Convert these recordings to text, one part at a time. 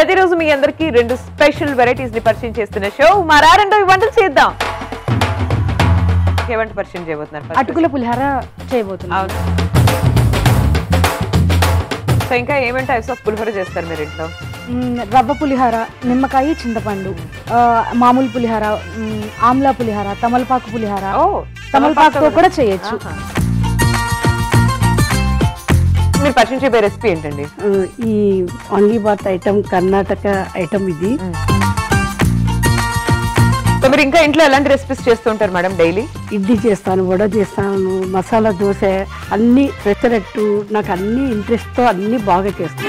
ప్రతిరోజు మీ అందరికి రెండు స్పెషల్ వెరైటీస్ ని పరిచయం చేస్తున్న షో మరారెండో ఈ వంటలు చేద్దాం ఏ వంట పరిచయం చేయబోతున్నారు first? అటుకుల పులిహార చేయబోతున్నాం అవును సో ఇంకా ఏమేమి టైప్స్ ఆఫ్ పులిహోర చేస్తారు మీరు ఇంట్లో మ్, రవ్వ పులిహార నిమ్మకాయ చింతపండు ఆ, మామూలు పులిహార మ్, ఆమ్లా పులిహార తమలపాకు పులిహార ఓ తమలపాకుతో కూడా చేయొచ్చు ఆహా. మీరు పరిచయం చేయబోయే రెసిపీ ఏంటండి ఆ, ఈ only bath item Karnataka item ఇది సో మీరు ఇంకా ఇంట్లో ఎలాంటి రెసిపీస్ చేస్తూ ఉంటారు మేడం డైలీ ఇడ్లీ చేస్తాను వడ చేస్తాను మసాలా దోశ అన్ని పెసరట్టు నాకు అన్ని ఇంట్రెస్ట్తో అన్ని బాగా చేస్తాను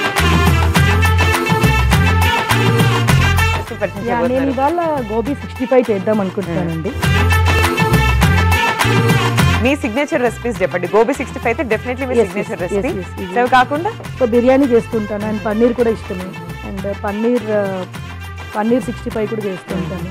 పరిచయం యా, నేను చేయబోతున్నారు ఇవాళ గోబీ సిక్స్టీ ఫైవ్ చేద్దాం అనుకుంటున్నానండి మీ సిగ్నేచర్ రెసిపీస్ చెప్పండి గోబీ సిక్స్టీ ఫైవ్ అయితే డెఫినెట్లీ మీ Yes, signature yes, recipe yes, yes, so అవి కాకుండా సో బిర్యానీ చేస్తుంటాను అండ్ పన్నీర్ కూడా ఇష్టమే అండ్ పన్నీర్ ఆ, పన్నీర్ సిక్స్టీ ఫైవ్ కూడా చేస్తుంటాను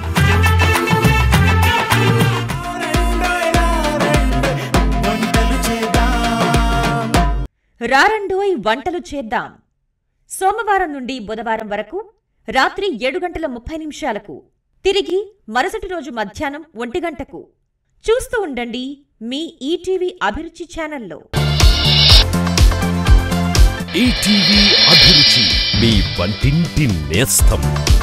రారండోయ్ వంటలు చేద్దాం సోమవారం నుండి బుధవారం వరకు రాత్రి ఏడు గంటల ముప్పై నిమిషాలకు తిరిగి మరుసటి రోజు మధ్యాహ్నం ఒంటి గంటకు చూస్తూ ఉండండి మీ ఈటీవీ అభిరుచి ఛానల్లో ఈటీవీ అభిరుచి మీ వంటింటి నేస్తం